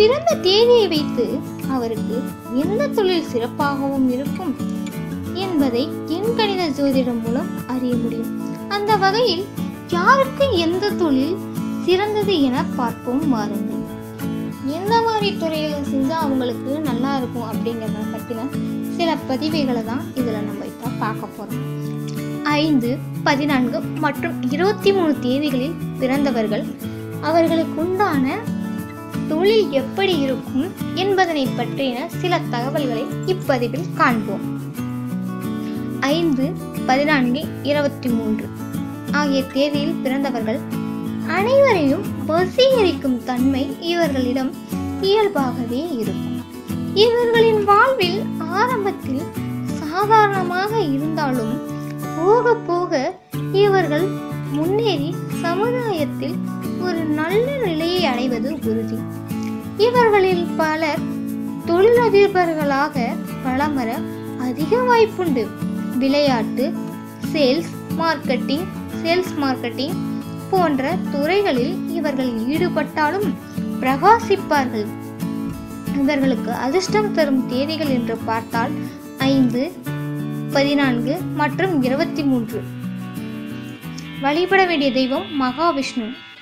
பிறந்த தேதியை வைத்து அவருக்கு எந்த தொழில் சிறப்பாகவும் இருக்கும் என்பதை எண்கணித ஜோதிடம் மூலம் அறிய முடியும் அந்த வகையில் யாருக்கு எந்த தொழில் சிறந்தது என பார்ப்போம் வாருங்கள் எந்த மாதிரி துறையில் செஞ்சால் அவங்களுக்கு நல்லா இருக்கும் அப்படிங்கிறத பற்றின சில பதிவுகளை தான் இதில் நம்ம இப்போ பார்க்க போகிறோம் ஐந்து பதினான்கு மற்றும் இருபத்தி மூணு தேதிகளில் பிறந்தவர்கள் அவர்களுக்கு உண்டான தொழில் எப்படி இருக்கும் என்பதனை பற்றின சில தகவல்களை இப்பதிவில் காண்போம் ஐந்து பதினான்கு இருபத்தி மூன்று ஆகிய தேதியில் பிறந்தவர்கள் அனைவரையும் வசீகரிக்கும் தன்மை இவர்களிடம் இயல்பாகவே இருக்கும் இவர்களின் வாழ்வில் ஆரம்பத்தில் சாதாரணமாக இருந்தாலும் போக போக இவர்கள் முன்னேறி சமுதாயத்தில் ஒரு நல்ல நிலையை அடைவது உறுதி இவர்களில் பலர் தொழிலதிபர்களாக வளம் வர அதிக வாய்ப்புண்டு விளையாட்டு சேல்ஸ் மார்க்கெட்டிங் சேல்ஸ் மார்க்கெட்டிங் போன்ற துறைகளில் இவர்கள் ஈடுபட்டாலும் பிரகாசிப்பார்கள் இவர்களுக்கு அதிர்ஷ்டம் தரும் தேதிகள் என்று பார்த்தால் ஐந்து பதினான்கு மற்றும் இருபத்தி மூன்று வழிபட வேண்டிய தெய்வம் மகாவிஷ்ணு